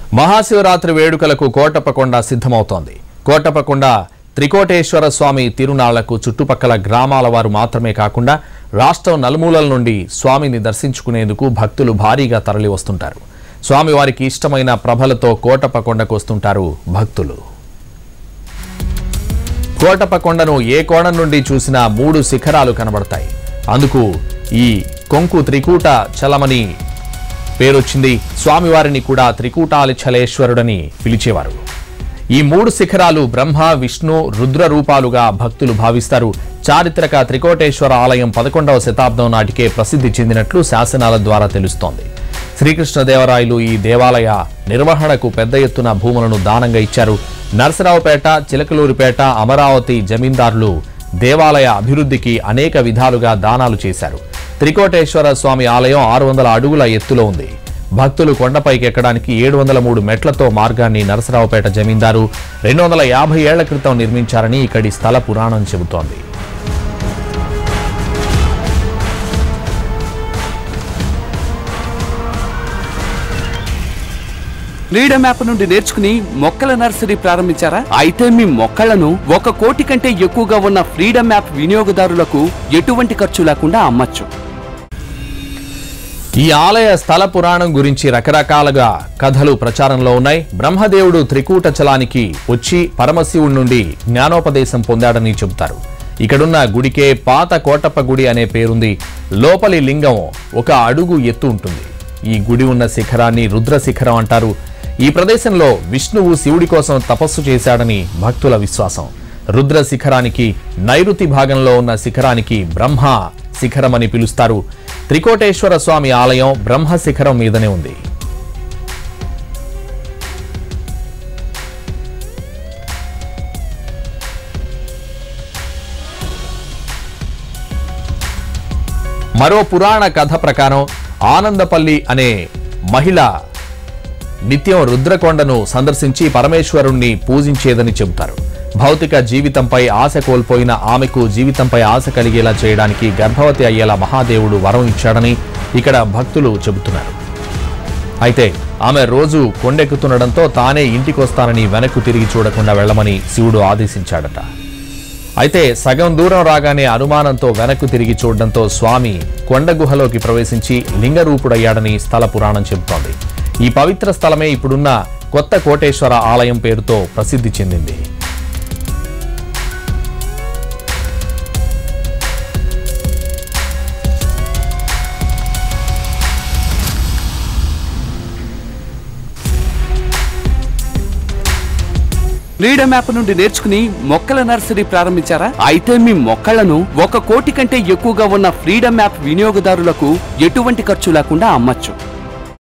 మహాశివరాత్రి వేడుకలకు కోటప్పకొండ సిద్ధమవుతోంది కోటప్పకొండ త్రికోటేశ్వర స్వామి తిరునాళ్లకు చుట్టుపక్కల గ్రామాల వారు మాత్రమే కాకుండా రాష్ట్రం నలుమూలల నుండి స్వామిని దర్శించుకునేందుకు భక్తులు భారీగా తరలి వస్తుంటారు స్వామివారికి ఇష్టమైన ప్రభలతో కోటప్పకొండకు వస్తుంటారు భక్తులు కోటప్పకొండను ఏ కోణం నుండి చూసినా మూడు శిఖరాలు కనబడతాయి అందుకు ఈ కొంకు త్రికూట చలమని పేరొచ్చింది స్వామివారిని కూడా త్రికూటాలి చలేశ్వరుడని పిలిచేవారు ఈ మూడు శిఖరాలు బ్రహ్మ విష్ణు రుద్ర రూపాలుగా భక్తులు భావిస్తారు చారిత్రక త్రికోటేశ్వర ఆలయం పదకొండవ శతాబ్దం నాటికే ప్రసిద్ధి చెందినట్లు శాసనాల ద్వారా తెలుస్తోంది శ్రీకృష్ణదేవరాయలు ఈ దేవాలయ నిర్వహణకు పెద్ద ఎత్తున భూములను దానంగా ఇచ్చారు నరసరావుపేట చిలకలూరిపేట అమరావతి జమీందారులు దేవాలయ అభివృద్ధికి అనేక విధాలుగా దానాలు చేశారు త్రికోటేశ్వర స్వామి ఆలయం ఆరు వందల అడుగుల ఎత్తులో ఉంది భక్తులు కొండపైకి ఎక్కడానికి ఏడు వందల మూడు మెట్లతో మార్గాన్ని నరసరావుపేట జమీందారు రెండు వందల యాభై ఏళ్ల క్రితం నిర్మించారని ఇక్కడి స్థల పురాణం చెబుతోంది ఫ్రీడమ్ యాప్ నుండి నేర్చుకుని మొక్కల నర్సరీ ప్రారంభించారా అయితే మీ మొక్కలను ఒక కోటి కంటే ఎక్కువగా ఉన్న ఫ్రీడమ్ యాప్ వినియోగదారులకు ఎటువంటి ఖర్చు లేకుండా అమ్మచ్చు ఈ ఆలయ స్థల పురాణం గురించి రకరకాలుగా కథలు ప్రచారంలో ఉన్నాయి బ్రహ్మదేవుడు త్రికూట చలానికి వచ్చి పరమశివుడి నుండి జ్ఞానోపదేశం పొందాడని చెబుతారు ఇక్కడున్న గుడికే పాత కోటప్ప గుడి అనే పేరుంది లోపలి లింగం ఒక అడుగు ఎత్తు ఉంటుంది ఈ గుడి ఉన్న శిఖరాన్ని రుద్ర శిఖరం అంటారు ఈ ప్రదేశంలో విష్ణువు శివుడి కోసం తపస్సు చేశాడని భక్తుల విశ్వాసం రుద్ర శిఖరానికి నైరుతి భాగంలో ఉన్న శిఖరానికి బ్రహ్మ శిఖరం అని పిలుస్తారు త్రికోటేశ్వర స్వామి ఆలయం బ్రహ్మ శిఖరం మీదనే ఉంది మరో పురాణ కథ ప్రకారం ఆనందపల్లి అనే మహిళ నిత్యం రుద్రకొండను సందర్శించి పరమేశ్వరుణ్ణి పూజించేదని చెబుతారు భౌతిక జీవితంపై ఆశ కోల్పోయిన ఆమెకు జీవితంపై ఆశ కలిగేలా చేయడానికి గర్భవతి అయ్యేలా మహాదేవుడు వరం ఇచ్చాడని ఇక్కడ భక్తులు చెబుతున్నారు అయితే ఆమె రోజు కొండెక్కుతుండడంతో తానే ఇంటికొస్తానని వెనక్కు తిరిగి చూడకుండా వెళ్ళమని శివుడు ఆదేశించాడట అయితే సగం దూరం రాగానే అనుమానంతో వెనక్కు తిరిగి చూడడంతో స్వామి కొండ గుహలోకి ప్రవేశించి లింగరూపుడయ్యాడని స్థల పురాణం చెబుతోంది ఈ పవిత్ర స్థలమే ఇప్పుడున్న కొత్త కోటేశ్వర ఆలయం పేరుతో ప్రసిద్ధి చెందింది ఫ్రీడమ్ యాప్ నుండి నేర్చుకుని మొక్కల నర్సరీ ప్రారంభించారా అయితే మీ మొక్కలను ఒక కోటి కంటే ఎక్కువగా ఉన్న ఫ్రీడమ్ యాప్ వినియోగదారులకు ఎటువంటి ఖర్చు లేకుండా అమ్మచ్చు